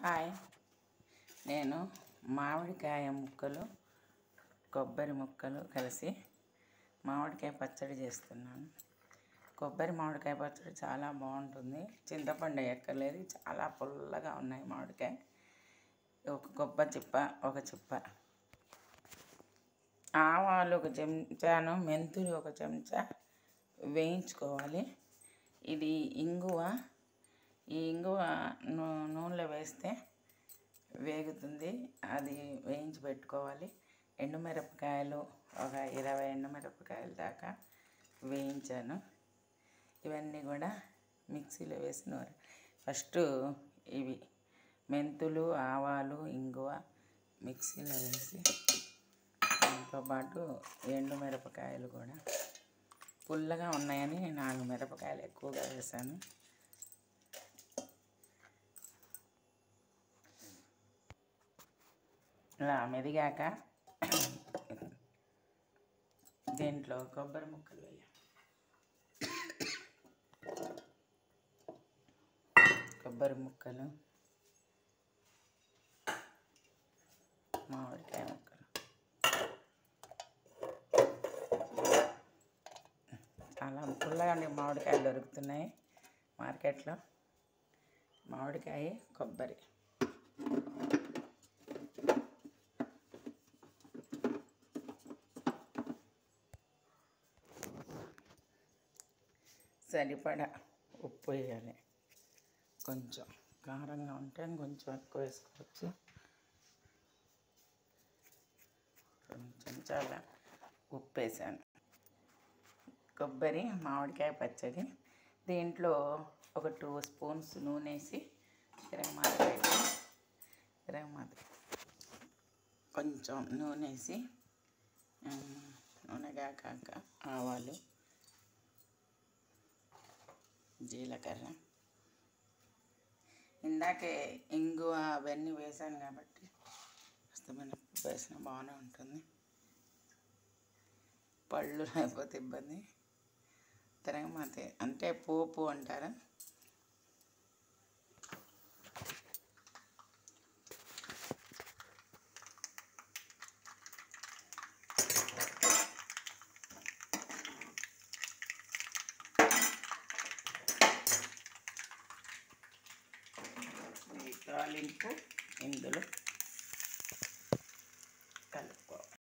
hi నేను మామిడికాయ ముక్కలు కొబ్బరి ముక్కలు కలిసి మామిడికాయ పచ్చడి చేస్తున్నాను కొబ్బరి మామిడికాయ పచ్చడి చాలా బాగుంటుంది చింతపండు ఎక్కర్లేదు చాలా పుల్లగా ఉన్నాయి మామిడికాయ ఒక కొబ్బరి చిప్ప ఒక చిప్ప ఆవాలు ఒక చెంచాను మెంతులు ఒక చెంచా వేయించుకోవాలి ఇది ఇంగువ ఈ ఇంగువ నూ నూనెలో వేస్తే వేగుతుంది అది వేయించి పెట్టుకోవాలి ఎండుమిరపకాయలు ఒక ఇరవై ఎండుమిరపకాయల దాకా వేయించాను ఇవన్నీ కూడా మిక్సీలో వేసి నూరు ఫస్ట్ ఇవి మెంతులు ఆవాలు ఇంగువ మిక్సీలో వేసి దాంతో పాటు ఎండు మిరపకాయలు కూడా పుల్లగా ఉన్నాయని నాలుగు మిరపకాయలు ఎక్కువగా వేసాను ఇలా మెదిగాక దీంట్లో కొబ్బరి ముక్కలు వేయాలి కొబ్బరి ముక్కలు మామిడికాయ ముక్కలు చాలా పుల్లగా ఉండే మామిడికాయలు దొరుకుతున్నాయి మార్కెట్లో మామిడికాయ కొబ్బరి సరిపడా ఉప్పు వేయాలి కొంచెం కారంగా ఉంటే కొంచెం ఎక్కువ వేసుకోవచ్చు కొంచెం చాలా ఉప్పు వేసాను కొబ్బరి మామిడికాయ పచ్చడి దీంట్లో ఒక టూ స్పూన్స్ నూనె వేసి తిరగమాత పెట్టి తిరగమాత కొంచెం నూనె వేసి ఆ, నూనె కాకాక ఆవాలు జీలకర్ర ఇందాకే ఇంగువ అవన్నీ వేసాను కాబట్టి మినప్పు వేసిన బాగానే ఉంటుంది పళ్ళు లేకపోతే ఇబ్బంది తిరగమాత అంటే పోపు అంటారా ఈ తాలింపు ఇందులో